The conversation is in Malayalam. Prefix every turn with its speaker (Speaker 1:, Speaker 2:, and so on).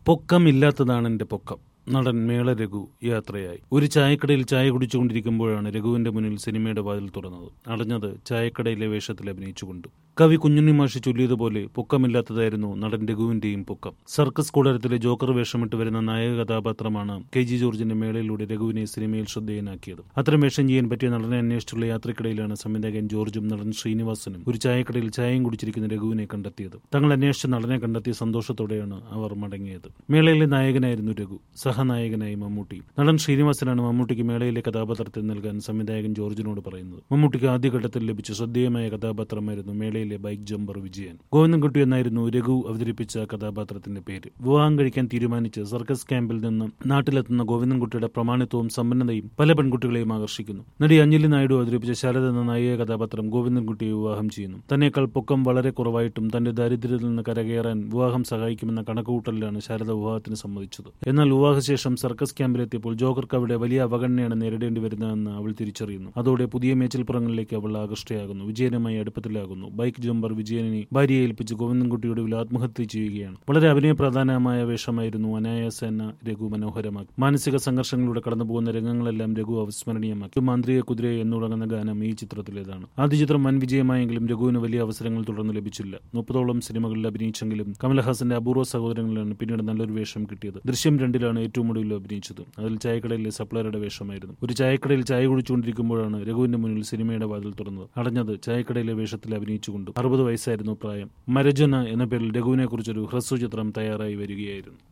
Speaker 1: പൊക്കമില്ലാത്തതാണ് എന്റെ പൊക്കം നടൻ മേള രഘു യാത്രയായി ഒരു ചായക്കടയിൽ ചായ കുടിച്ചുകൊണ്ടിരിക്കുമ്പോഴാണ് രഘുവിന്റെ മുന്നിൽ സിനിമയുടെ വാതിൽ തുറന്നത് അടഞ്ഞത് ചായക്കടയിലെ വേഷത്തിൽ അഭിനയിച്ചുകൊണ്ട് കവി കുഞ്ഞുണ്ണി മാഷി ചൊല്ലിയതുപോലെ പൊക്കമില്ലാത്തതായിരുന്നു നടൻ രഘുവിന്റെയും പൊക്കം സർക്കസ് കൂടാരത്തിലെ ജോക്കർ വേഷമിട്ട് വരുന്ന നായക കഥാപാത്രമാണ് കെ ജി ജോർജിന്റെ മേളയിലൂടെ രഘുവിനെ സിനിമയിൽ ശ്രദ്ധേയനാക്കിയത് അത്തരം വേഷം ചെയ്യാൻ പറ്റിയ നടനെ അന്വേഷിച്ചുള്ള യാത്രക്കിടയിലാണ് സംവിധായകൻ ജോർജും നടൻ ശ്രീനിവാസനും ഒരു ചായക്കടയിൽ ചായയും കുടിച്ചിരിക്കുന്ന രഘുവിനെ കണ്ടെത്തിയത് തങ്ങൾ അന്വേഷിച്ച നടനെ കണ്ടെത്തിയ സന്തോഷത്തോടെയാണ് അവർ മടങ്ങിയത് മേളയിലെ നായകനായിരുന്നു രഘു സഹനായകനായി മമ്മൂട്ടി നടൻ ശ്രീനിവാസനാണ് മമ്മൂട്ടിക്ക് മേളയിലെ കഥാപാത്രത്തെ നൽകാൻ സംവിധായകൻ ജോർജിനോട് പറയുന്നത് മമ്മൂട്ടിക്ക് ആദ്യഘട്ടത്തിൽ ലഭിച്ച ശ്രദ്ധേയമായ കഥാപാത്രമായിരുന്നു മേളയിലെ ബൈക്ക് ജമ്പർ വിജയൻ ഗോവിന്ദൻകുട്ടി എന്നായിരുന്നു രഘു അവതരിപ്പിച്ച കഥാപാത്രത്തിന്റെ പേര് വിവാഹം കഴിക്കാൻ തീരുമാനിച്ച് സർക്കസ് ക്യാമ്പിൽ നിന്ന് നാട്ടിലെത്തുന്ന ഗോവിന്ദൻകുട്ടിയുടെ പ്രമാണിത്വവും സമ്പന്നതയും പല പെൺകുട്ടികളെയും ആകർഷിക്കുന്നു നടി അഞ്ജലി നായിഡു അവതരിപ്പിച്ച ശാരദ എന്ന നായിക കഥാപാത്രം ഗോവിന്ദൻകുട്ടിയെ വിവാഹം ചെയ്യുന്നു തന്നേക്കാൾ പൊക്കം വളരെ കുറവായിട്ടും തന്റെ ദാരിദ്ര്യത്തിൽ നിന്ന് കരകയറാൻ വിവാഹം സഹായിക്കുമെന്ന കണക്കുകൂട്ടലിലാണ് ശാരദ വിവാഹത്തിന് സമ്മതിച്ചത് എന്നാൽ വിവാഹശേഷം സർക്കസ് ക്യാമ്പിലെത്തിയപ്പോൾ ജോക്കർക്ക് അവിടെ വലിയ അവഗണനയാണ് നേരിടേണ്ടി വരുന്നതെന്ന് അവൾ തിരിച്ചറിയുന്നു അതോടെ പുതിയ മേച്ചിൽപ്പുറങ്ങളിലേക്ക് അവൾ ആകൃഷ്ടയാകുന്നു വിജയനുമായി അടുപ്പത്തിലാകുന്നു ബൈക്ക് ജമ്പർ വിജയനെ ഭാര്യയെ ഏൽപ്പിച്ച് ഗോവിന്ദൻകുട്ടിയുടെ വില ആത്മഹത്യ ചെയ്യുകയാണ് വളരെ അഭിനയ പ്രധാനമായ വേഷമായിരുന്നു അനായാസ എന്ന രഘു മനോഹരമാക്കി മാനസിക സംഘർഷങ്ങളിലൂടെ കടന്നുപോകുന്ന രംഗങ്ങളെല്ലാം രഘു അവിസ്മരണീയമാക്കി മാന്ത്രിക കുതിര എന്നുടങ്ങുന്ന ഗാനം ഈ ചിത്രത്തിലേതാണ് ആദ്യ ചിത്രം വൻ വിജയമായെങ്കിലും രഘുവിന് വലിയ അവസരങ്ങൾ തുടർന്ന് ലഭിച്ചില്ല മുപ്പതോളം സിനിമകളിൽ അഭിനയിച്ചെങ്കിലും കമലഹാസന്റെ അപൂർവ സഹോദരങ്ങളിലാണ് പിന്നീട് നല്ലൊരു വേഷം കിട്ടിയത് ദൃശ്യം രണ്ടിലാണ് ഏറ്റവും ഒടുവിൽ അഭിനയിച്ചത് അതിൽ ചായക്കടയിലെ സപ്ലയറുടെ വേഷമായിരുന്നു ഒരു ചായക്കടയിൽ ചായ കുടിച്ചുകൊണ്ടിരിക്കുമ്പോഴാണ് രഘുവിന്റെ മുന്നിൽ സിനിമയുടെ വാതിൽ തുറന്നത് അടഞ്ഞത് ചായക്കടയിലെ വേഷത്തിൽ അഭിനയിച്ചുകൊണ്ട് അറുപത് വയസ്സായിരുന്നു പ്രായം മരജന എന്ന പേരിൽ രഘുവിനെ കുറിച്ചൊരു ഹ്രസ്വചിത്രം തയ്യാറായി വരികയായിരുന്നു